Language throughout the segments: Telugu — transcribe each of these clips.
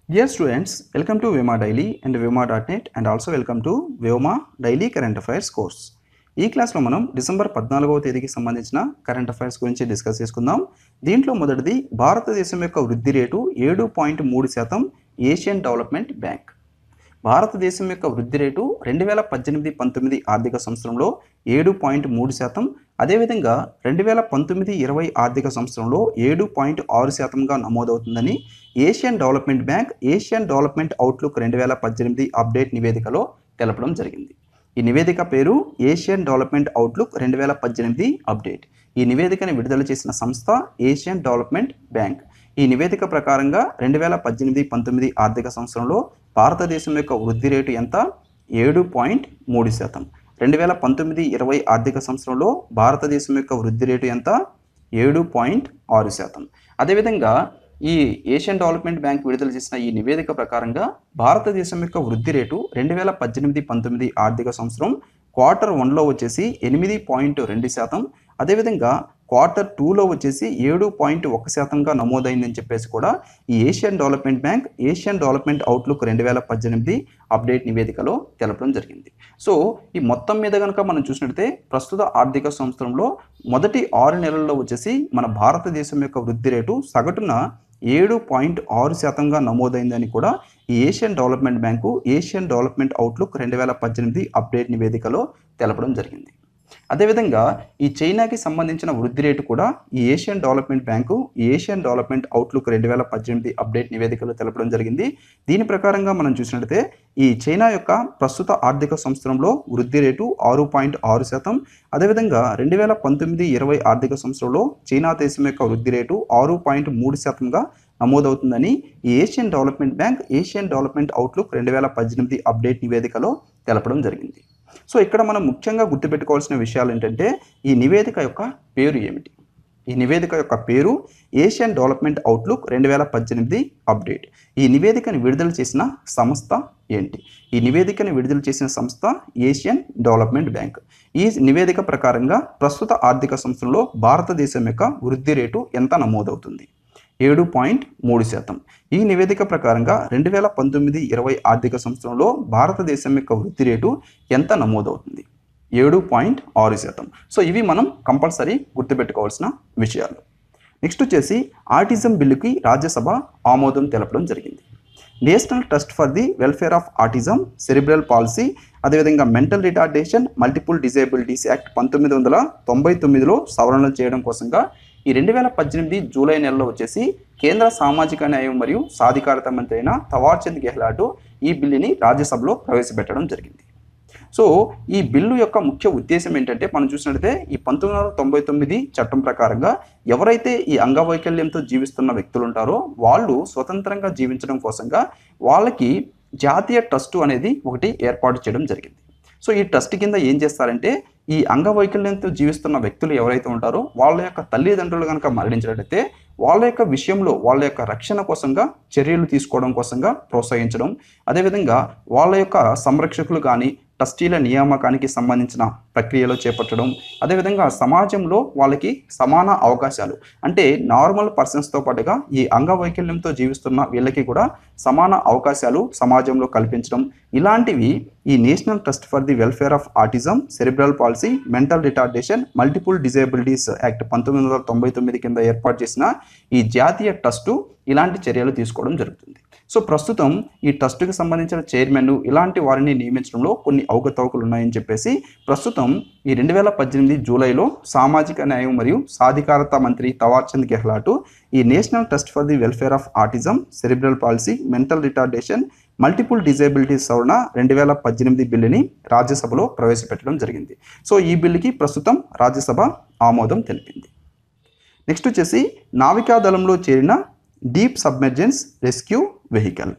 Dear students, welcome to Vema Daily and Vema.net and also welcome to Vema Daily Current Affairs course. ఈ క్లాస్లో మనం డిసెంబర్ పద్నాలుగవ తేదీకి సంబంధించిన కరెంట్ అఫైర్స్ గురించి డిస్కస్ చేసుకుందాం దీంట్లో మొదటిది భారతదేశం యొక్క వృద్ధి రేటు ఏడు పాయింట్ మూడు శాతం ఏషియన్ డెవలప్మెంట్ బ్యాంక్ భారతదేశం యొక్క వృద్ధి రేటు రెండు వేల పద్దెనిమిది పంతొమ్మిది ఆర్థిక సంవత్సరంలో ఏడు పాయింట్ మూడు శాతం అదేవిధంగా రెండు వేల పంతొమ్మిది ఇరవై ఆర్థిక సంవత్సరంలో ఏడు పాయింట్ ఆరు శాతంగా నమోదవుతుందని Asian development bank Asian development outlook రెండు వేల పద్దెనిమిది అప్డేట్ నివేదికలో తెలపడం జరిగింది ఈ నివేదిక పేరు ఏషియన్ డెవలప్మెంట్ అవుట్లుక్ రెండు వేల పద్దెనిమిది అప్డేట్ ఈ నివేదికను విడుదల చేసిన సంస్థ ఏషియన్ డెవలప్మెంట్ బ్యాంక్ ఈ నివేదిక ప్రకారంగా రెండు వేల పద్దెనిమిది పంతొమ్మిది ఆర్థిక సంవత్సరంలో భారతదేశం యొక్క వృద్ధి రేటు ఎంత ఏడు పాయింట్ మూడు శాతం రెండు వేల పంతొమ్మిది ఇరవై ఆర్థిక సంవత్సరంలో భారతదేశం యొక్క వృద్ధి రేటు ఎంత ఏడు పాయింట్ ఆరు శాతం అదేవిధంగా ఈ ఏషియన్ డెవలప్మెంట్ బ్యాంక్ విడుదల చేసిన ఈ నివేదిక ప్రకారంగా భారతదేశం యొక్క వృద్ధి రేటు రెండు వేల పద్దెనిమిది పంతొమ్మిది ఆర్థిక సంవత్సరం క్వార్టర్ వన్లో వచ్చేసి ఎనిమిది పాయింట్ రెండు శాతం అదేవిధంగా క్వార్టర్ టూలో వచ్చేసి ఏడు పాయింట్ ఒక శాతంగా నమోదైందని చెప్పేసి కూడా ఈ Asian development bank Asian development outlook రెండు వేల పద్దెనిమిది అప్డేట్ నివేదికలో తెలపడం జరిగింది సో ఈ మొత్తం మీద కనుక మనం చూసినట్లయితే ప్రస్తుత ఆర్థిక సంవత్సరంలో మొదటి ఆరు నెలల్లో వచ్చేసి మన భారతదేశం యొక్క వృద్ధి రేటు సగటున ఏడు పాయింట్ ఆరు శాతంగా నమోదైందని కూడా ఈ Asian development bank Asian development outlook రెండు వేల పద్దెనిమిది అప్డేట్ నివేదికలో తెలపడం జరిగింది అదేవిధంగా ఈ చైనాకి సంబంధించిన వృద్ధి రేటు కూడా ఈ ఏషియన్ డెవలప్మెంట్ బ్యాంకు ఈ ఏషియన్ డెవలప్మెంట్ అవుట్లుక్ రెండు వేల పద్దెనిమిది అప్డేట్ నివేదికలో తెలపడం జరిగింది దీని ప్రకారంగా మనం చూసినట్లయితే ఈ చైనా యొక్క ప్రస్తుత ఆర్థిక సంవత్సరంలో వృద్ధి రేటు ఆరు పాయింట్ ఆరు శాతం అదేవిధంగా రెండు వేల పంతొమ్మిది ఇరవై ఆర్థిక సంవత్సరంలో చైనా దేశం యొక్క వృద్ధి రేటు ఆరు పాయింట్ మూడు శాతంగా నమోదవుతుందని ఈ Asian development bank Asian development outlook రెండు వేల పద్దెనిమిది అప్డేట్ నివేదికలో తెలపడం జరిగింది సో ఇక్కడ మనం ముఖ్యంగా గుర్తుపెట్టుకోవాల్సిన విషయాలు ఏంటంటే ఈ నివేదిక యొక్క పేరు ఏమిటి ఈ నివేదిక యొక్క పేరు ఏషియన్ డెవలప్మెంట్ అవుట్లుక్ రెండు వేల పద్దెనిమిది అప్డేట్ ఈ నివేదికను విడుదల చేసిన సంస్థ ఏంటి ఈ నివేదికను విడుదల చేసిన సంస్థ ఏషియన్ డెవలప్మెంట్ బ్యాంక్ ఈ నివేదిక ప్రకారంగా ప్రస్తుత ఆర్థిక సంవత్సరంలో భారతదేశం యొక్క వృద్ధి రేటు ఎంత నమోదవుతుంది ఏడు పాయింట్ మూడు శాతం ఈ నివేదిక ప్రకారంగా రెండు వేల పంతొమ్మిది ఇరవై ఆర్థిక సంవత్సరంలో భారతదేశం యొక్క వృద్ధి రేటు ఎంత నమోదవుతుంది ఏడు పాయింట్ ఆరు శాతం సో ఇవి మనం కంపల్సరీ గుర్తుపెట్టుకోవాల్సిన విషయాలు నెక్స్ట్ వచ్చేసి ఆటిజం బిల్లుకి రాజ్యసభ ఆమోదం తెలపడం జరిగింది national trust for the welfare of autism cerebral palsy అదేవిధంగా mental retardation multiple disabilities act పంతొమ్మిది వందల తొంభై తొమ్మిదిలో సవరణలు చేయడం కోసంగా ఈ రెండు వేల పద్దెనిమిది జూలై నెలలో వచ్చేసి కేంద్ర సామాజిక న్యాయం మరియు సాధికారత మంత్రి అయిన తవార్చంద్ గెహ్లాట్ ఈ బిల్లుని రాజ్యసభలో ప్రవేశపెట్టడం జరిగింది సో ఈ బిల్లు యొక్క ముఖ్య ఉద్దేశం ఏంటంటే మనం చూసినట్లయితే ఈ పంతొమ్మిది వందల తొంభై తొమ్మిది చట్టం ప్రకారంగా ఎవరైతే ఈ అంగవైకల్యంతో జీవిస్తున్న వ్యక్తులు ఉంటారో వాళ్ళు స్వతంత్రంగా జీవించడం కోసంగా వాళ్ళకి జాతీయ ట్రస్టు అనేది ఒకటి ఏర్పాటు చేయడం జరిగింది సో ఈ ట్రస్ట్ కింద ఏం చేస్తారంటే ఈ అంగవైకల్యంతో జీవిస్తున్న వ్యక్తులు ఎవరైతే ఉంటారో వాళ్ళ యొక్క తల్లిదండ్రులు కనుక మరణించినట్లయితే వాళ్ళ యొక్క విషయంలో వాళ్ళ యొక్క రక్షణ కోసంగా చర్యలు తీసుకోవడం కోసంగా ప్రోత్సహించడం అదేవిధంగా వాళ్ళ యొక్క సంరక్షకులు కానీ ట్రస్టీల నియామకానికి సంబంధించిన ప్రక్రియలో చేపట్టడం అదేవిధంగా సమాజంలో వాళ్ళకి సమాన అవకాశాలు అంటే నార్మల్ పర్సన్స్తో పాటుగా ఈ అంగవైకల్యంతో జీవిస్తున్న వీళ్ళకి కూడా సమాన అవకాశాలు సమాజంలో కల్పించడం ఇలాంటివి ఈ national trust for the welfare of autism cerebral palsy mental retardation multiple disabilities act పంతొమ్మిది వందల తొంభై తొమ్మిది కింద ఏర్పాటు చేసిన ఈ జాతీయ ట్రస్టు ఇలాంటి చర్యలు తీసుకోవడం జరుగుతుంది సో ప్రస్తుతం ఈ ట్రస్టుకి సంబంధించిన చైర్మన్ ఇలాంటి వారిని నియమించడంలో కొన్ని అవకతవకలు ఉన్నాయని చెప్పేసి ప్రస్తుతం ఈ రెండు వేల పద్దెనిమిది జూలైలో సామాజిక న్యాయం మరియు సాధికారత మంత్రి తవార్చంద్ గెహ్లాట్ ఈ national trust for the welfare of autism cerebral palsy mental retardation multiple disabilities సవరణ రెండు వేల పద్దెనిమిది బిల్లుని రాజ్యసభలో ప్రవేశపెట్టడం జరిగింది సో ఈ బిల్లుకి ప్రస్తుతం రాజ్యసభ ఆమోదం తెలిపింది నెక్స్ట్ వచ్చేసి నావికాదళంలో చేరిన deep submergence rescue vehicle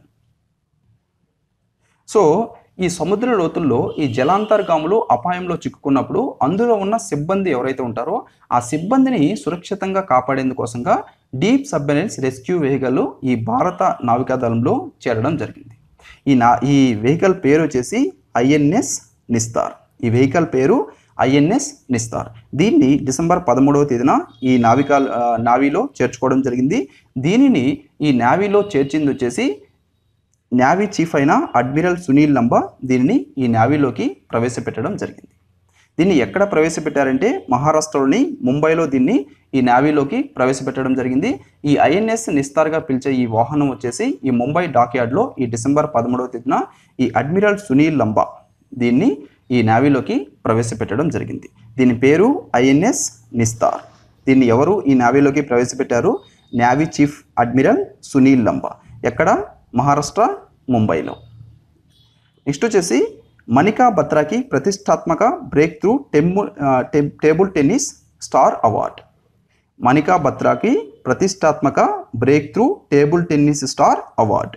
so ఈ సముద్ర లోతుల్లో ఈ జలాంతర్గాములు అపాయంలో చిక్కుకున్నప్పుడు అందులో ఉన్న సిబ్బంది ఎవరైతే ఉంటారో ఆ సిబ్బందిని సురక్షితంగా కాపాడేందుకోసంగా డీప్ సబ్మెరైన్స్ రెస్క్యూ వెహికల్ ఈ భారత నావికాదళంలో చేరడం జరిగింది ఈ నా ఈ వెహికల్ పేరు వచ్చేసి ఐఎన్ఎస్ నిస్తార్ ఈ వెహికల్ పేరు ఐఎన్ఎస్ నిస్తార్ దీన్ని డిసెంబర్ పదమూడవ తేదీన ఈ నావికా ఆ, నావీలో చేర్చుకోవడం జరిగింది దీనిని ఈ నావీలో చేర్చింది వచ్చేసి నేవీ చీఫ్ అయిన అడ్మిరల్ సునీల్ లంబా దీనిని ఈ నేవీలోకి ప్రవేశపెట్టడం జరిగింది దీన్ని ఎక్కడ ప్రవేశపెట్టారంటే మహారాష్ట్రలోని ముంబైలో దీన్ని ఈ నేవీలోకి ప్రవేశపెట్టడం జరిగింది ఈ ఐఎన్ఎస్ నిస్తార్గా పిలిచే ఈ వాహనం వచ్చేసి ఈ ముంబై డాక్యార్డ్లో ఈ డిసెంబర్ పదమూడవ తేదీన ఈ అడ్మిరల్ సునీల్ లంబా దీన్ని ఈ నేవీలోకి ప్రవేశపెట్టడం జరిగింది దీని పేరు ఐఎన్ఎస్ నిస్తార్ దీన్ని ఎవరు ఈ నేవీలోకి ప్రవేశపెట్టారు navy chief admiral Sunil Lanba ఎక్కడ మహారాష్ట్ర ముంబైలో నెక్స్ట్ వచ్చేసి మణికా బత్రాకి ప్రతిష్టాత్మక బ్రేక్ త్రూ టెంబు table tennis star award Manika బత్రాకి ప్రతిష్టాత్మక break through table tennis star award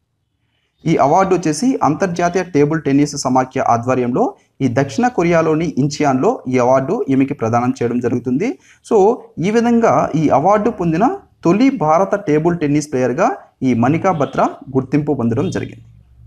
ఈ అవార్డు వచ్చేసి అంతర్జాతీయ టేబుల్ టెన్నిస్ సమాఖ్య ఆధ్వర్యంలో ఈ దక్షిణ కొరియాలోని ఇంచియాన్లో ఈ అవార్డు ఈమెకి ప్రదానం చేయడం జరుగుతుంది సో ఈ విధంగా ఈ అవార్డు పొందిన తొలి భారత టేబుల్ టెన్నిస్ ప్లేయర్గా ఈ మణికా బత్రా గుర్తింపు పొందడం జరిగింది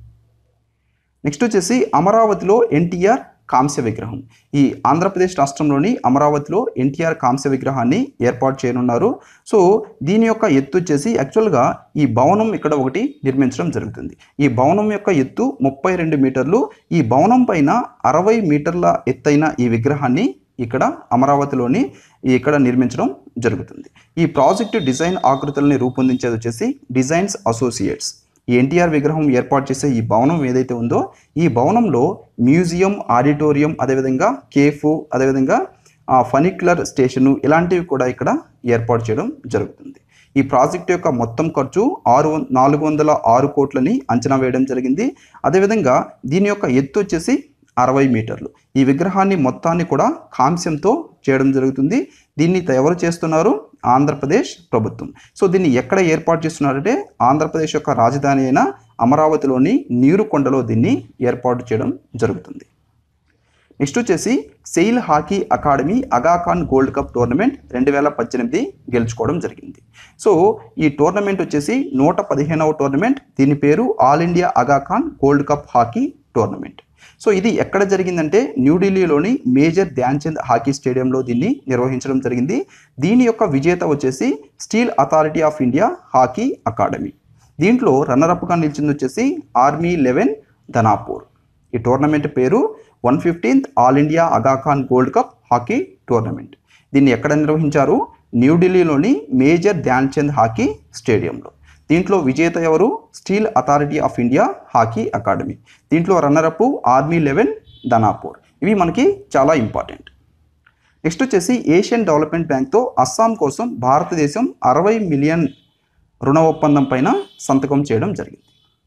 నెక్స్ట్ వచ్చేసి అమరావతిలో ఎన్టీఆర్ కాంస్య విగ్రహం ఈ ఆంధ్రప్రదేశ్ రాష్ట్రంలోని అమరావతిలో ఎన్టీఆర్ కాంస్య విగ్రహాన్ని ఏర్పాటు చేయనున్నారు సో దీని యొక్క ఎత్తు వచ్చేసి యాక్చువల్గా ఈ భవనం ఇక్కడ ఒకటి నిర్మించడం జరుగుతుంది ఈ భవనం యొక్క ఎత్తు ముప్పై రెండు మీటర్లు ఈ భవనం పైన అరవై మీటర్ల ఎత్తైన ఈ విగ్రహాన్ని ఇక్కడ అమరావతిలోని ఇక్కడ నిర్మించడం జరుగుతుంది ఈ ప్రాజెక్టు డిజైన్ ఆకృతులని రూపొందించేది వచ్చేసి డిజైన్స్ అసోసియేట్స్ ఈ ఎన్టీఆర్ విగ్రహం ఏర్పాటు చేసే ఈ భవనం ఏదైతే ఉందో ఈ భవనంలో మ్యూజియం ఆడిటోరియం అదేవిధంగా కేఫ్ అదేవిధంగా ఫనిక్యులర్ స్టేషను ఇలాంటివి కూడా ఇక్కడ ఏర్పాటు చేయడం జరుగుతుంది ఈ ప్రాజెక్ట్ యొక్క మొత్తం ఖర్చు ఆరు వం- నాలుగు వందల ఆరు కోట్లని అంచనా వేయడం జరిగింది అదేవిధంగా దీని యొక్క ఎత్తు వచ్చేసి అరవై మీటర్లు ఈ విగ్రహాన్ని మొత్తాన్ని కూడా కాంస్యంతో చేయడం జరుగుతుంది దీన్ని త- ఎవరు చేస్తున్నారు ఆంధ్రప్రదేశ్ ప్రభుత్వం సో దీన్ని ఎక్కడ ఏర్పాటు చేస్తున్నారంటే ఆంధ్రప్రదేశ్ యొక్క రాజధాని అయిన అమరావతిలోని నీరుకొండలో దీన్ని ఏర్పాటు చేయడం జరుగుతుంది నెక్స్ట్ వచ్చేసి SAIL hockey academy Aga Khan gold cup tournament రెండు వేల పద్దెనిమిది గెలుచుకోవడం జరిగింది సో ఈ టోర్నమెంట్ వచ్చేసి నూట పదిహేనవ టోర్నమెంట్ దీని పేరు all India Aga Khan gold cup hockey tournament so ఇది ఎక్కడ జరిగిందంటే న్యూఢిల్లీలోని మేజర్ ధ్యాన్చంద్ హాకీ స్టేడియంలో దీన్ని నిర్వహించడం జరిగింది దీని యొక్క విజేత వచ్చేసి steel authority of India hockey academy దీంట్లో రన్నరప్గా నిలిచింది వచ్చేసి ఆర్మీ లెవెన్ ధనాపూర్ ఈ టోర్నమెంట్ పేరు one fifteenth all India Aga Khan gold cup hockey tournament దీన్ని ఎక్కడ నిర్వహించారు న్యూఢిల్లీలోని మేజర్ ధ్యాన్చంద్ హాకీ స్టేడియంలో దీంట్లో విజేత ఎవరు steel authority of India hockey academy దీంట్లో రన్నరప్ ఆర్మీ లెవెన్ ధనాపూర్ ఇవి మనకి చాలా ఇంపార్టెంట్ నెక్స్ట్ వచ్చేసి ఏషియన్ డెవలప్మెంట్ బ్యాంక్తో అస్సాం కోసం భారతదేశం అరవై మిలియన్ రుణ ఒప్పందం పైన సంతకం చేయడం జరిగింది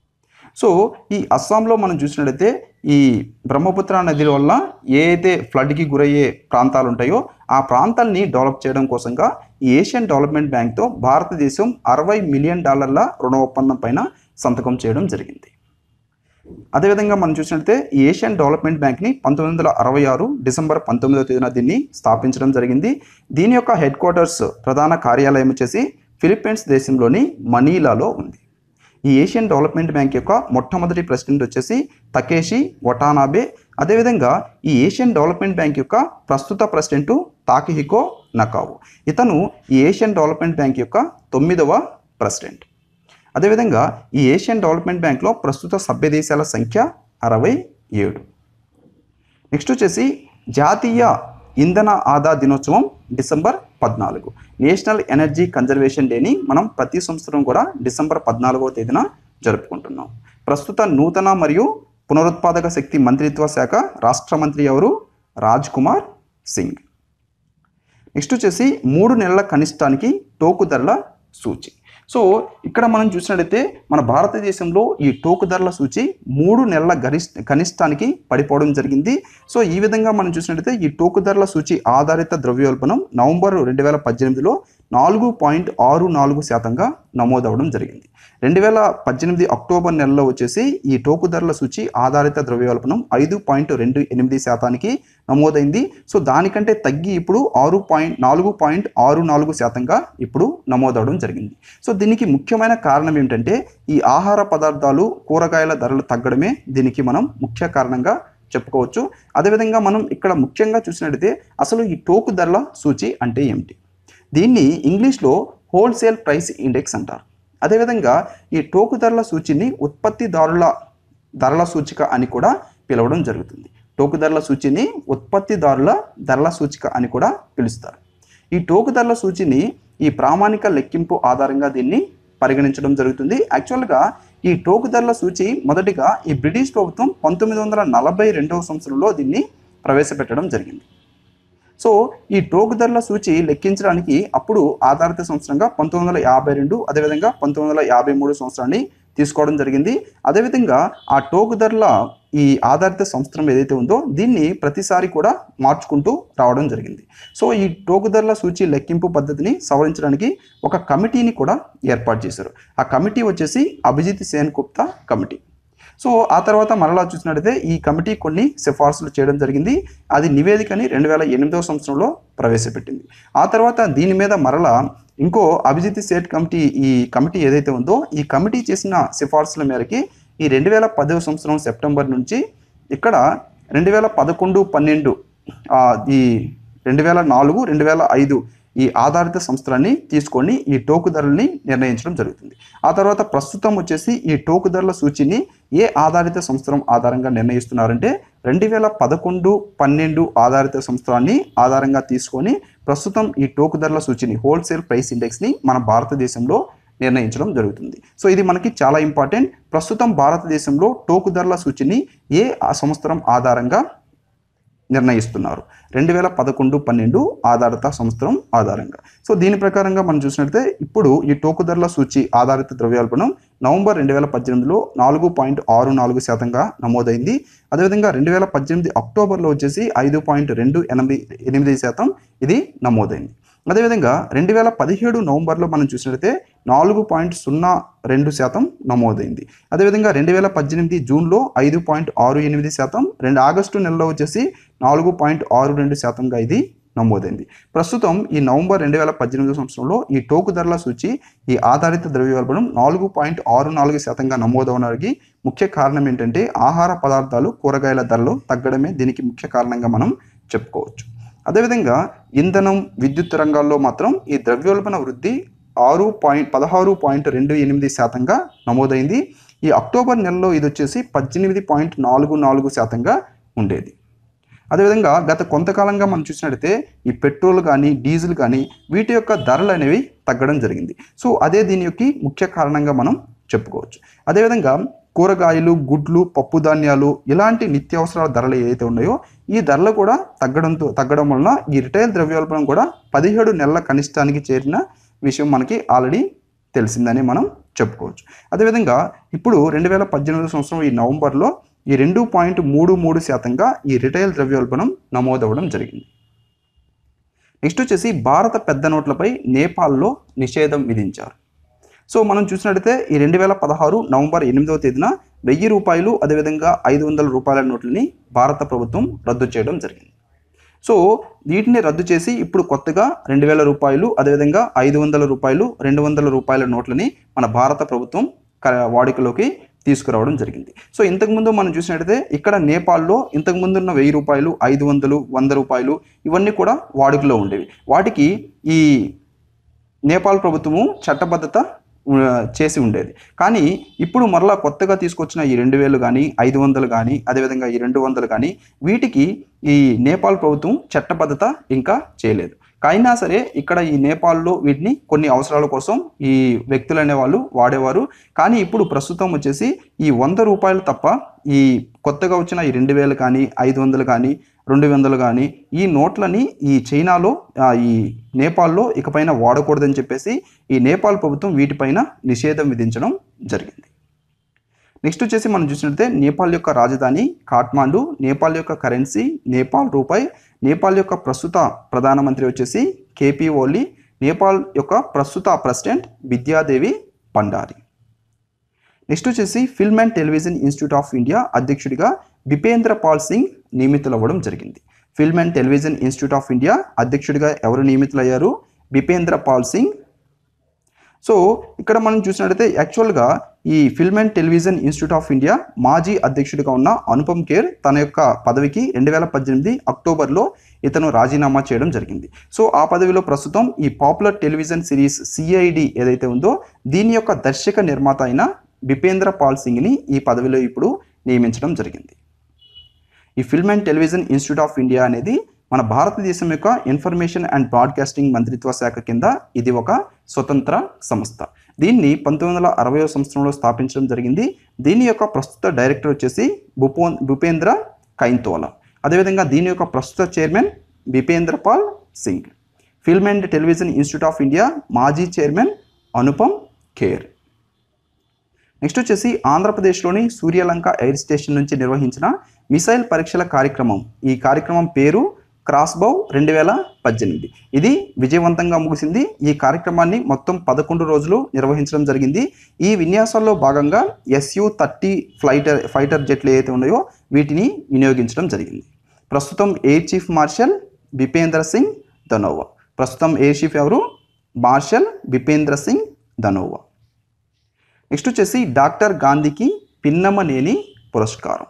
సో ఈ అస్సాంలో మనం చూసినట్లయితే ఈ బ్రహ్మపుత్ర నది వల్ల ఏ అయితే ఫ్లడ్కి గురయ్యే ప్రాంతాలు ఉంటాయో ఆ ప్రాంతాల్ని డెవలప్ చేయడం కోసంగా ఈ ఏషియన్ డెవలప్మెంట్ బ్యాంక్తో భారతదేశం అరవై మిలియన్ డాలర్ల రుణ ఒప్పందం పైన సంతకం చేయడం జరిగింది అదేవిధంగా మనం చూసినట్లయితే ఈ ఏషియన్ డెవలప్మెంట్ బ్యాంక్ని పంతొమ్మిది వందల అరవై ఆరు డిసెంబర్ పంతొమ్మిదవ తేదీన దీన్ని స్థాపించడం జరిగింది దీని యొక్క హెడ్ క్వార్టర్స్ ప్రధాన కార్యాలయం వచ్చేసి ఫిలిప్పీన్స్ దేశంలోని మనీలాలో ఉంది ఈ ఏషియన్ డెవలప్మెంట్ బ్యాంక్ యొక్క మొట్టమొదటి ప్రెసిడెంట్ వచ్చేసి తకేషి వటానాబే అదేవిధంగా ఈ ఏషియన్ డెవలప్మెంట్ బ్యాంక్ యొక్క ప్రస్తుత ప్రెసిడెంట్ తాకిహికో నకావు ఇతను ఈ ఏషియన్ డెవలప్మెంట్ బ్యాంక్ యొక్క తొమ్మిదవ ప్రెసిడెంట్ అదేవిధంగా ఈ ఏషియన్ డెవలప్మెంట్ బ్యాంక్లో ప్రస్తుత సభ్య దేశాల సంఖ్య అరవై ఏడు నెక్స్ట్ వచ్చేసి జాతీయ ఇంధన ఆదా దినోత్సవం డిసెంబర్ పద్నాలుగు నేషనల్ ఎనర్జీ కన్జర్వేషన్ డేని మనం ప్రతి సంవత్సరం కూడా డిసెంబర్ పద్నాలుగవ తేదీన జరుపుకుంటున్నాం ప్రస్తుత నూతన మరియు పునరుత్పాదక శక్తి మంత్రిత్వ శాఖ రాష్ట్ర మంత్రి ఎవరు రాజ్ కుమార్ సింగ్ నెక్స్ట్ వచ్చేసి మూడు నెలల కనిష్టానికి టోకు ధరల సూచి సో ఇక్కడ మనం చూసినట్లయితే మన భారతదేశంలో ఈ టోకు ధరల సూచి మూడు నెలల గరిష్ట కనిష్టానికి పడిపోవడం జరిగింది సో ఈ విధంగా మనం చూసినట్లయితే ఈ టోకు ధరల సూచి ఆధారిత ద్రవ్యోల్బణం నవంబర్ రెండు వేల పద్దెనిమిదిలో నాలుగు పాయింట్ ఆరు నాలుగు శాతంగా నమోదవడం జరిగింది రెండు వేల పద్దెనిమిది అక్టోబర్ నెలలో వచ్చేసి ఈ టోకు ధరల సూచి ఆధారిత ద్రవ్యోల్బణం ఐదు పాయింట్ రెండు ఎనిమిది శాతానికి నమోదైంది సో దానికంటే తగ్గి ఇప్పుడు ఆరు పాయింట్ నాలుగు పాయింట్ ఆరు నాలుగు శాతంగా ఇప్పుడు నమోదవడం జరిగింది సో దీనికి ముఖ్యమైన కారణం ఏమిటంటే ఈ ఆహార పదార్థాలు కూరగాయల ధరలు తగ్గడమే దీనికి మనం ముఖ్య కారణంగా చెప్పుకోవచ్చు అదేవిధంగా మనం ఇక్కడ ముఖ్యంగా చూసినట్లయితే అసలు ఈ టోకు ధరల సూచి అంటే ఏమిటి దీన్ని ఇంగ్లీష్లో హోల్సేల్ ప్రైస్ ఇండెక్స్ అంటారు అదేవిధంగా ఈ టోకు ధరల సూచిని ఉత్పత్తిదారుల ధరల సూచిక అని కూడా పిలవడం జరుగుతుంది టోకు ధరల సూచిని ఉత్పత్తిదారుల ధరల సూచిక అని కూడా పిలుస్తారు ఈ టోకు ధరల సూచిని ఈ ప్రామాణిక లెక్కింపు ఆధారంగా దీన్ని పరిగణించడం జరుగుతుంది యాక్చువల్గా ఈ టోకు ధరల సూచి మొదటిగా ఈ బ్రిటిష్ ప్రభుత్వం పంతొమ్మిది వందల నలభై రెండవ సంవత్సరంలో దీన్ని ప్రవేశపెట్టడం జరిగింది సో ఈ టోకు ధరల సూచి లెక్కించడానికి అప్పుడు ఆధారిత సంవత్సరంగా పంతొమ్మిది వందల యాభై రెండు అదేవిధంగా పంతొమ్మిది వందల యాభై మూడు సంవత్సరాన్ని తీసుకోవడం జరిగింది అదేవిధంగా ఆ టోకు ధరల ఈ ఆధారిత సంవత్సరం ఏదైతే ఉందో దీన్ని ప్రతిసారి కూడా మార్చుకుంటూ రావడం జరిగింది సో ఈ టోకు ధరల సూచి లెక్కింపు పద్ధతిని సవరించడానికి ఒక కమిటీని కూడా ఏర్పాటు చేశారు ఆ కమిటీ వచ్చేసి అభిజిత్ సేన్ గుప్తా కమిటీ సో ఆ తర్వాత మరలా చూసినట్టయితే ఈ కమిటీ కొన్ని సిఫార్సులు చేయడం జరిగింది అది నివేదికని రెండు వేల ఎనిమిదవ సంవత్సరంలో ప్రవేశపెట్టింది ఆ తర్వాత దీని మీద మరలా ఇంకో అభిజిత్ సేట్ కమిటీ ఈ కమిటీ ఏదైతే ఉందో ఈ కమిటీ చేసిన సిఫార్సుల మేరకి ఈ రెండు వేల పదవ సంవత్సరం సెప్టెంబర్ నుంచి ఇక్కడ రెండు వేల పదకొండు పన్నెండు ఆ, ఈ రెండు వేల నాలుగు రెండు వేల ఐదు ఈ ఆధారిత సంవత్సరాన్ని తీసుకొని ఈ టోకు ధరల్ని నిర్ణయించడం జరుగుతుంది ఆ తర్వాత ప్రస్తుతం వచ్చేసి ఈ టోకు ధరల సూచిని ఏ ఆధారిత సంవత్సరం ఆధారంగా నిర్ణయిస్తున్నారంటే రెండు వేల పదకొండు పన్నెండు ఆధారిత సంవత్సరాన్ని ఆధారంగా తీసుకొని ప్రస్తుతం ఈ టోకు ధరల సూచిని హోల్సేల్ ప్రైస్ ఇండెక్స్ని మన భారతదేశంలో నిర్ణయించడం జరుగుతుంది సో ఇది మనకి చాలా ఇంపార్టెంట్ ప్రస్తుతం భారతదేశంలో టోకు ధరల సూచిని ఏ ఆ సంవత్సరం ఆధారంగా నిర్ణయిస్తున్నారు రెండు వేల పదకొండు పన్నెండు ఆధారిత సంవత్సరం ఆధారంగా సో దీని ప్రకారంగా మనం చూసినట్లయితే ఇప్పుడు ఈ టోకు ధరల సూచి ఆధారిత ద్రవ్యోల్బణం నవంబర్ రెండు వేల పద్దెనిమిదిలో నాలుగు పాయింట్ ఆరు నాలుగు శాతంగా నమోదైంది అదేవిధంగా రెండు వేల పద్దెనిమిది అక్టోబర్లో వచ్చేసి ఐదు పాయింట్ రెండు ఎనిమిది ఎనిమిది శాతం ఇది నమోదైంది అదేవిధంగా రెండు వేల పదిహేడు నవంబర్లో మనం చూసినట్లయితే నాలుగు పాయింట్ సున్నా రెండు శాతం నమోదైంది అదేవిధంగా రెండు వేల పద్దెనిమిది జూన్లో ఐదు పాయింట్ ఆరు ఎనిమిది శాతం రెండు ఆగస్టు నెలలో వచ్చేసి నాలుగు పాయింట్ ఆరు రెండు శాతంగా ఇది నమోదైంది ప్రస్తుతం ఈ నవంబర్ రెండు వేల పద్దెనిమిది సంవత్సరంలో ఈ టోకు ధరల సూచి ఈ ఆధారిత ద్రవ్యోల్బణం నాలుగు పాయింట్ ఆరు నాలుగు శాతంగా నమోదవడానికి ముఖ్య కారణం ఏంటంటే ఆహార పదార్థాలు కూరగాయల ధరలు తగ్గడమే దీనికి ముఖ్య కారణంగా మనం చెప్పుకోవచ్చు అదేవిధంగా ఇంధనం విద్యుత్ రంగాల్లో మాత్రం ఈ ద్రవ్యోల్బణ వృద్ధి ఆరు పాయింట్ పదహారు పాయింట్ రెండు ఎనిమిది శాతంగా నమోదైంది ఈ అక్టోబర్ నెలలో ఇది వచ్చేసి పద్దెనిమిది పాయింట్ నాలుగు నాలుగు శాతంగా ఉండేది అదేవిధంగా గత కొంతకాలంగా మనం చూసినట్టయితే ఈ పెట్రోల్ కానీ డీజిల్ కానీ వీటి యొక్క ధరలు అనేవి తగ్గడం జరిగింది సో అదే దీని యొక్క ముఖ్య కారణంగా మనం చెప్పుకోవచ్చు అదేవిధంగా కూరగాయలు గుడ్లు పప్పు ధాన్యాలు ఇలాంటి నిత్యావసరాల ధరలు ఏవైతే ఉన్నాయో ఈ ధరలు కూడా తగ్గడంతో తగ్గడం వలన ఈ రిటైల్ ద్రవ్యోల్బణం కూడా పదిహేడు నెలల కనిష్టానికి చేరిన విషయం మనకి ఆల్రెడీ తెలిసిందని మనం చెప్పుకోవచ్చు అదేవిధంగా ఇప్పుడు రెండు వేల పద్దెనిమిది సంవత్సరం ఈ నవంబర్లో ఈ రెండు పాయింట్ మూడు మూడు శాతంగా ఈ రిటైల్ ద్రవ్యోల్బణం నమోదవడం జరిగింది నెక్స్ట్ వచ్చేసి భారత పెద్ద నోట్లపై నేపాల్లో నిషేధం విధించారు సో మనం చూసినట్టయితే ఈ రెండు వేల పదహారు నవంబర్ ఎనిమిదవ తేదీన వెయ్యి రూపాయలు అదేవిధంగా ఐదు వందల రూపాయల నోట్లని భారత ప్రభుత్వం రద్దు చేయడం జరిగింది సో వీటిని రద్దు చేసి ఇప్పుడు కొత్తగా రెండు వేల రూపాయలు అదేవిధంగా ఐదు వందల రూపాయలు రెండు వందల రూపాయల నోట్లని మన భారత ప్రభుత్వం క- వాడుకలోకి తీసుకురావడం జరిగింది సో ఇంతకుముందు మనం చూసినట్టయితే ఇక్కడ నేపాల్లో ఇంతకుముందు ఉన్న వెయ్యి రూపాయలు ఐదు వందలు వంద రూపాయలు ఇవన్నీ కూడా వాడుకలో ఉండేవి వాటికి ఈ నేపాల్ ప్రభుత్వము చట్టబద్ధత ఉ, చేసి ఉండేది కానీ ఇప్పుడు మరలా కొత్తగా తీసుకొచ్చిన ఈ రెండు వేలు కానీ ఐదు వందలు కానీ అదేవిధంగా ఈ రెండు వందలు కానీ వీటికి ఈ నేపాల్ ప్రభుత్వం చట్టబద్ధత ఇంకా చేయలేదు అయినా సరే ఇక్కడ ఈ నేపాల్లో వీటిని కొన్ని అవసరాల కోసం ఈ వ్యక్తులు అనేవాళ్ళు వాడేవారు కానీ ఇప్పుడు ప్రస్తుతం వచ్చేసి ఈ వంద రూపాయలు తప్ప ఈ కొత్తగా వచ్చిన ఈ రెండు వేలు కానీ ఐదు వందలు కానీ రెండు వందలు కానీ ఈ నోట్లని ఈ చైనాలో ఆ, ఈ నేపాల్లో ఇకపైన వాడకూడదని చెప్పేసి ఈ నేపాల్ ప్రభుత్వం వీటిపైన నిషేధం విధించడం జరిగింది నెక్స్ట్ వచ్చేసి మనం చూసినట్లయితే నేపాల్ యొక్క రాజధాని కాఠ్మాండు నేపాల్ యొక్క కరెన్సీ నేపాల్ రూపాయి నేపాల్ యొక్క ప్రస్తుత ప్రధానమంత్రి వచ్చేసి కేపీ ఓలీ నేపాల్ యొక్క ప్రస్తుత ప్రెసిడెంట్ విద్యాదేవి పండారి నెక్స్ట్ వచ్చేసి film and television institute of India అధ్యక్షుడిగా బిపేంద్ర పాల్ సింగ్ నియమితులవ్వడం జరిగింది film and television institute of India అధ్యక్షుడిగా ఎవరు నియమితులయ్యారు బిపేంద్ర పాల్ సింగ్ సో ఇక్కడ మనం చూసినట్టయితే యాక్చువల్గా ఈ film and television institute of India మాజీ అధ్యక్షుడిగా ఉన్న అనుపమ్ ఖేర్ తన యొక్క పదవికి రెండు వేల పద్దెనిమిది అక్టోబర్లో ఇతను రాజీనామా చేయడం జరిగింది సో ఆ పదవిలో ప్రస్తుతం ఈ పాపులర్ టెలివిజన్ సిరీస్ సిఐడి ఏదైతే ఉందో దీని యొక్క దర్శక నిర్మాత అయిన బిపేంద్ర పాల్ సింగ్ని ఈ పదవిలో ఇప్పుడు నియమించడం జరిగింది ఈ film and television institute of India అనేది మన భారతదేశం యొక్క ఇన్ఫర్మేషన్ అండ్ బ్రాడ్కాస్టింగ్ మంత్రిత్వ శాఖ కింద ఇది ఒక స్వతంత్ర సంస్థ దీన్ని పంతొమ్మిది వందల అరవై సంవత్సరంలో స్థాపించడం జరిగింది దీని యొక్క ప్రస్తుత డైరెక్టర్ వచ్చేసి భూపో భూపేంద్ర కైంతోలా అదేవిధంగా దీని యొక్క ప్రస్తుత chairman Bipendra Pal Singh film and television institute of India మాజీ చైర్మన్ అనుపమ్ ఖేర్ నెక్స్ట్ వచ్చేసి ఆంధ్రప్రదేశ్లోని సూర్యలంక ఎయిర్ స్టేషన్ నుంచి నిర్వహించిన మిసైల్ పరీక్షల కార్యక్రమం ఈ కార్యక్రమం పేరు క్రాస్బౌ రెండు వేల పద్దెనిమిది ఇది విజయవంతంగా ముగిసింది ఈ కార్యక్రమాన్ని మొత్తం పదకొండు రోజులు నిర్వహించడం జరిగింది ఈ విన్యాసాల్లో భాగంగా ఎస్యు థర్టీ ఫ్లైటర్ ఫైటర్ జెట్లు ఏవైతే ఉన్నాయో వీటిని వినియోగించడం జరిగింది ప్రస్తుతం air chief marshal Bipendra Singh Dhanoa ప్రస్తుతం ఎయిర్ చీఫ్ ఎవరు మార్షల్ బిపేంద్ర సింగ్ ధనోవా నెక్స్ట్ వచ్చేసి డాక్టర్ గాంధీకి పిన్నమనేని పురస్కారం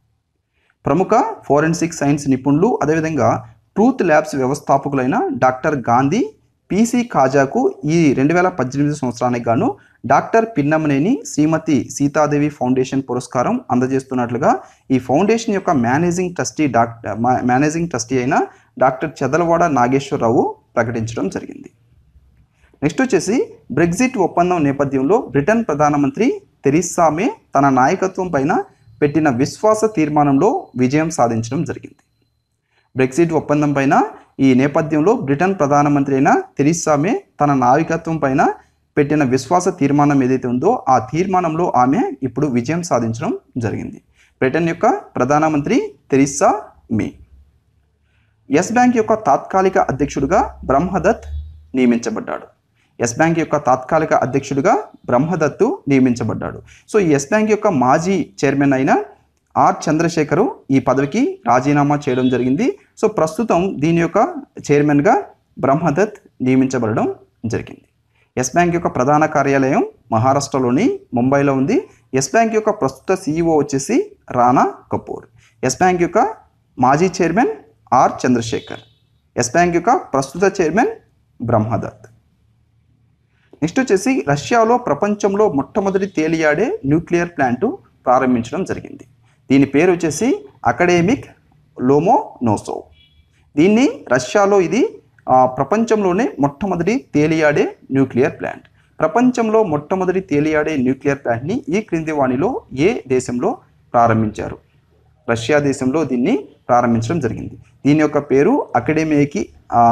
ప్రముఖ ఫోరెన్సిక్ సైన్స్ నిపుణులు అదేవిధంగా ట్రూత్ ల్యాబ్స్ వ్యవస్థాపకులైన డాక్టర్ గాంధీ పిసి ఖాజాకు ఈ రెండు వేల పద్దెనిమిది సంవత్సరానికి గాను డాక్టర్ పిన్నమనేని శ్రీమతి సీతాదేవి ఫౌండేషన్ పురస్కారం అందజేస్తున్నట్లుగా ఈ ఫౌండేషన్ యొక్క managing trustee doctor managing trustee అయిన డాక్టర్ చెదలవాడ నాగేశ్వరరావు ప్రకటించడం జరిగింది నెక్స్ట్ వచ్చేసి బ్రెగ్జిట్ ఒప్పందం నేపథ్యంలో బ్రిటన్ ప్రధానమంత్రి తెరిస్సా మే తన నాయకత్వం పైన పెట్టిన విశ్వాస తీర్మానంలో విజయం సాధించడం జరిగింది బ్రెగ్జిట్ ఒప్పందం పైన ఈ నేపథ్యంలో బ్రిటన్ ప్రధానమంత్రి అయిన తెరిస్సా మే తన నాయకత్వం పైన పెట్టిన విశ్వాస తీర్మానం ఏదైతే ఉందో ఆ తీర్మానంలో ఆమె ఇప్పుడు విజయం సాధించడం జరిగింది బ్రిటన్ యొక్క ప్రధానమంత్రి తెరిస్సా మే ఎస్ బ్యాంక్ యొక్క తాత్కాలిక అధ్యక్షుడిగా బ్రహ్మదత్ నియమించబడ్డాడు ఎస్ బ్యాంక్ యొక్క తాత్కాలిక అధ్యక్షుడిగా బ్రహ్మదత్తు నియమించబడ్డాడు సో ఈ ఎస్ బ్యాంక్ యొక్క మాజీ చైర్మన్ అయిన ఆర్ చంద్రశేఖరు ఈ పదవికి రాజీనామా చేయడం జరిగింది సో ప్రస్తుతం దీని యొక్క చైర్మన్గా బ్రహ్మదత్ నియమించబడడం జరిగింది ఎస్ బ్యాంక్ యొక్క ప్రధాన కార్యాలయం మహారాష్ట్రలోని ముంబైలో ఉంది ఎస్ బ్యాంక్ యొక్క ప్రస్తుత సీఈఓ వచ్చేసి రానా కపూర్ ఎస్ బ్యాంక్ యొక్క మాజీ chairman R Chandrasekhar Yes Bank యొక్క ప్రస్తుత చైర్మన్ బ్రహ్మదత్ నెక్స్ట్ వచ్చేసి రష్యాలో ప్రపంచంలో మొట్టమొదటి తేలియాడే న్యూక్లియర్ ప్లాంటు ప్రారంభించడం జరిగింది దీని పేరు వచ్చేసి అకాడమిక్ లోమోనోసోవ్ దీన్ని రష్యాలో ఇది ఆ, ప్రపంచంలోనే మొట్టమొదటి తేలియాడే న్యూక్లియర్ ప్లాంట్ ప్రపంచంలో మొట్టమొదటి తేలియాడే న్యూక్లియర్ ప్లాంట్ని ఈ క్రింది వాణిలో ఏ దేశంలో ప్రారంభించారు రష్యా దేశంలో దీన్ని ప్రారంభించడం జరిగింది దీని యొక్క పేరు అకాడమీకి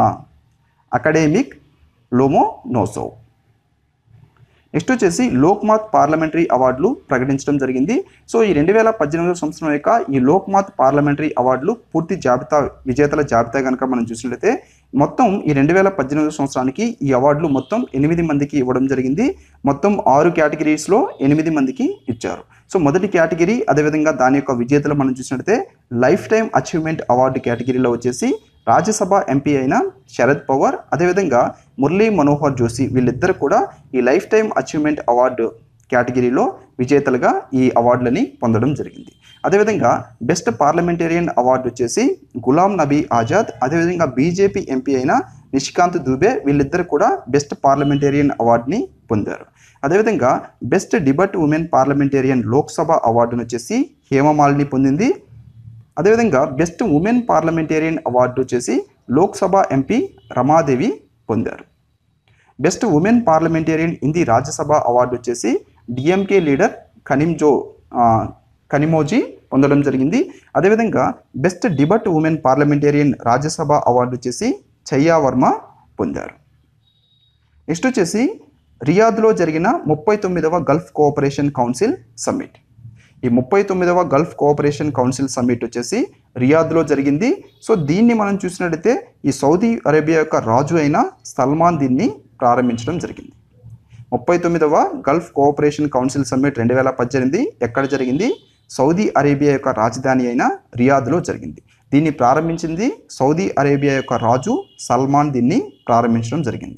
అకాడమిక్ లోమోనోసోవ్ నెక్స్ట్ వచ్చేసి లోక్మాత్ పార్లమెంటరీ అవార్డులు ప్రకటించడం జరిగింది సో ఈ రెండు వేల పద్దెనిమిదవ సంవత్సరం యొక్క ఈ లోక్మాత్ పార్లమెంటరీ అవార్డులు పూర్తి జాబితా విజేతల జాబితా కనుక మనం చూసినట్లయితే మొత్తం ఈ రెండు వేల పద్దెనిమిదవ సంవత్సరానికి ఈ అవార్డులు మొత్తం ఎనిమిది మందికి ఇవ్వడం జరిగింది మొత్తం ఆరు కేటగిరీస్లో ఎనిమిది మందికి ఇచ్చారు సో మొదటి కేటగిరీ అదేవిధంగా దాని యొక్క విజేతలు మనం చూసినట్లయితే లైఫ్ టైం అచీవ్మెంట్ అవార్డు కేటగిరీలో వచ్చేసి రాజ్యసభ ఎంపీ అయిన శరద్ పవార్ అదేవిధంగా మురళీ మనోహర్ జోషి వీళ్ళిద్దరు కూడా ఈ లైఫ్ టైం అచీవ్మెంట్ అవార్డు కేటగిరీలో విజేతలుగా ఈ అవార్డులని పొందడం జరిగింది అదేవిధంగా బెస్ట్ పార్లమెంటేరియన్ అవార్డు వచ్చేసి గులాం నబీ ఆజాద్ అదేవిధంగా బీజేపీ ఎంపీ అయిన నిష్కాంత్ దుబే వీళ్ళిద్దరు కూడా బెస్ట్ పార్లమెంటేరియన్ అవార్డుని పొందారు అదేవిధంగా best debut women parliamentarian Lok Sabha అవార్డును వచ్చేసి హేమమాలిని పొందింది అదేవిధంగా బెస్ట్ ఉమెన్ పార్లమెంటేరియన్ అవార్డు వచ్చేసి లోక్సభ ఎంపీ రమాదేవి పొందారు best women parliamentarian Hindi Rajya Sabha award వచ్చేసి డిఎంకే లీడర్ కనిమ్జో ఆ, కనిమోజీ పొందడం జరిగింది అదేవిధంగా best debut women parliamentarian Rajya Sabha award వచ్చేసి చయ్యా వర్మ పొందారు నెక్స్ట్ వచ్చేసి రియాద్లో జరిగిన ముప్పై తొమ్మిదవ గల్ఫ్ కోఆపరేషన్ కౌన్సిల్ సమ్మిట్ ఈ ముప్పై తొమ్మిదవ గల్ఫ్ కోఆపరేషన్ కౌన్సిల్ సమ్మిట్ వచ్చేసి రియాద్లో జరిగింది సో దీన్ని మనం చూసినట్టయితే ఈ సౌదీ అరేబియా యొక్క రాజు అయిన సల్మాన్ దీన్ని ప్రారంభించడం జరిగింది ముప్పై తొమ్మిదవ గల్ఫ్ కోఆపరేషన్ కౌన్సిల్ సమ్మిట్ రెండు వేల పద్దెనిమిది ఎక్కడ జరిగింది సౌదీ అరేబియా యొక్క రాజధాని అయిన రియాద్లో జరిగింది దీన్ని ప్రారంభించింది సౌదీ అరేబియా యొక్క రాజు సల్మాన్ దీన్ని ప్రారంభించడం జరిగింది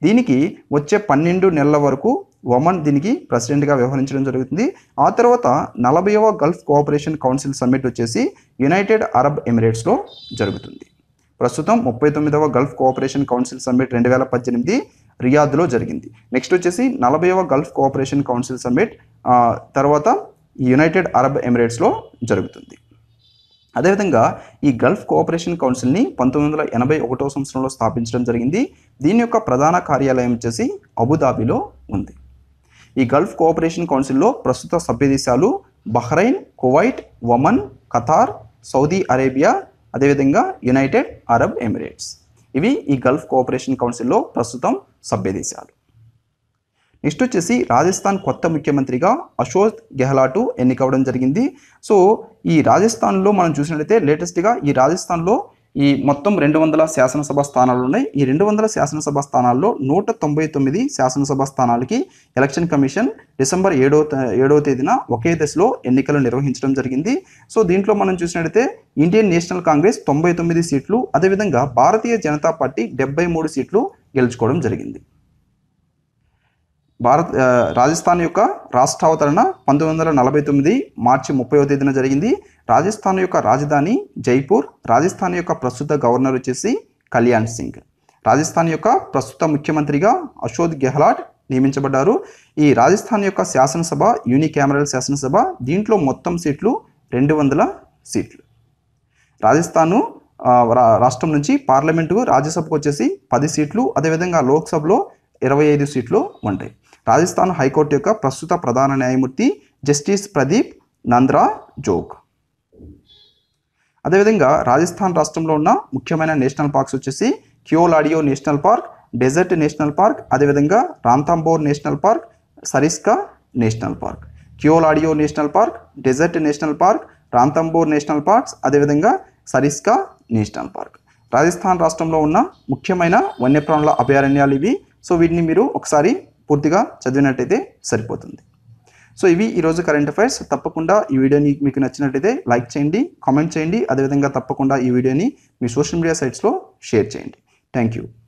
దీనికి వచ్చే పన్నెండు నెలల వరకు ఒమన్ దీనికి ప్రెసిడెంట్గా వ్యవహరించడం జరుగుతుంది ఆ తర్వాత నలభైవ గల్ఫ్ కోఆపరేషన్ కౌన్సిల్ సమ్మిట్ వచ్చేసి యునైటెడ్ అరబ్ ఎమిరేట్స్లో జరుగుతుంది ప్రస్తుతం ముప్పై తొమ్మిదవ గల్ఫ్ కోఆపరేషన్ కౌన్సిల్ సమ్మిట్ రెండు వేల పద్దెనిమిది రియాద్లో జరిగింది నెక్స్ట్ వచ్చేసి నలభైవ గల్ఫ్ కోఆపరేషన్ కౌన్సిల్ సమ్మిట్ ఆ, తర్వాత యునైటెడ్ అరబ్ ఎమిరేట్స్లో జరుగుతుంది అదేవిధంగా ఈ గల్ఫ్ కోఆపరేషన్ కౌన్సిల్ని పంతొమ్మిది వందల ఎనభై ఒకటో సంవత్సరంలో స్థాపించడం జరిగింది దీని యొక్క ప్రధాన కార్యాలయం వచ్చేసి అబుదాబిలో ఉంది ఈ గల్ఫ్ కోఆపరేషన్ కౌన్సిల్లో ప్రస్తుత సభ్య దేశాలు Bahrain Kuwait Oman Qatar Saudi Arabia అదేవిధంగా యునైటెడ్ అరబ్ ఎమిరేట్స్ ఇవి ఈ గల్ఫ్ కోఆపరేషన్ కౌన్సిల్లో ప్రస్తుతం సభ్య దేశాలు నెక్స్ట్ వచ్చేసి రాజస్థాన్ కొత్త ముఖ్యమంత్రిగా అశోక్ గెహ్లాటు ఎన్నికవడం జరిగింది సో ఈ రాజస్థాన్లో మనం చూసినట్లయితే లేటెస్ట్గా ఈ రాజస్థాన్లో ఈ మొత్తం రెండు వందల శాసనసభ స్థానాలు ఉన్నాయి ఈ రెండు వందల శాసనసభ స్థానాల్లో నూట తొంభై తొమ్మిది శాసనసభ స్థానాలకి ఎలక్షన్ కమిషన్ డిసెంబర్ ఏడవ త- ఏడవ తేదీన ఒకే దశలో ఎన్నికలు నిర్వహించడం జరిగింది సో దీంట్లో మనం చూసినట్లయితే ఇండియన్ నేషనల్ కాంగ్రెస్ తొంభై తొమ్మిది సీట్లు అదేవిధంగా భారతీయ జనతా పార్టీ డెబ్బై మూడు సీట్లు గెలుచుకోవడం జరిగింది భారత్ ఆ, రాజస్థాన్ యొక్క రాష్ట్రావతరణ పంతొమ్మిది వందల నలభై తొమ్మిది మార్చి ముప్పైవ తేదీన జరిగింది రాజస్థాన్ యొక్క రాజధాని జైపూర్ రాజస్థాన్ యొక్క ప్రస్తుత గవర్నర్ వచ్చేసి కళ్యాణ్ సింగ్ రాజస్థాన్ యొక్క ప్రస్తుత ముఖ్యమంత్రిగా అశోక్ గెహ్లాట్ నియమించబడ్డారు ఈ రాజస్థాన్ యొక్క శాసనసభ యూనికామరల్ శాసనసభ దీంట్లో మొత్తం సీట్లు రెండు వందల సీట్లు రాజస్థాను ఆ, రా- రాష్ట్రం నుంచి పార్లమెంటుకు రాజ్యసభకు వచ్చేసి పది సీట్లు అదేవిధంగా లోక్సభలో ఇరవై ఐదు సీట్లు ఉంటాయి రాజస్థాన్ హైకోర్టు యొక్క ప్రస్తుత ప్రధాన న్యాయమూర్తి జస్టిస్ ప్రదీప్ నంద్రా జోగ్ అదేవిధంగా రాజస్థాన్ రాష్ట్రంలో ఉన్న ముఖ్యమైన నేషనల్ పార్క్స్ వచ్చేసి Keoladeo national park desert national park అదేవిధంగా Ranthambore national park Sariska national park Keoladeo national park desert national park Ranthambore national parks అదేవిధంగా సరిస్కా నేషనల్ పార్క్ రాజస్థాన్ రాష్ట్రంలో ఉన్న ముఖ్యమైన వన్యప్రాణుల అభయారణ్యాలు ఇవి సో వీటిని మీరు ఒకసారి పూర్తిగా చదివినట్టయితే సరిపోతుంది సో ఇవి ఈరోజు కరెంట్ అఫైర్స్ తప్పకుండా ఈ వీడియోని మీకు నచ్చినట్టయితే లైక్ చేయండి కామెంట్ చేయండి అదేవిధంగా తప్పకుండా ఈ వీడియోని మీ సోషల్ మీడియా సైట్స్లో షేర్ చేయండి థ్యాంక్ యూ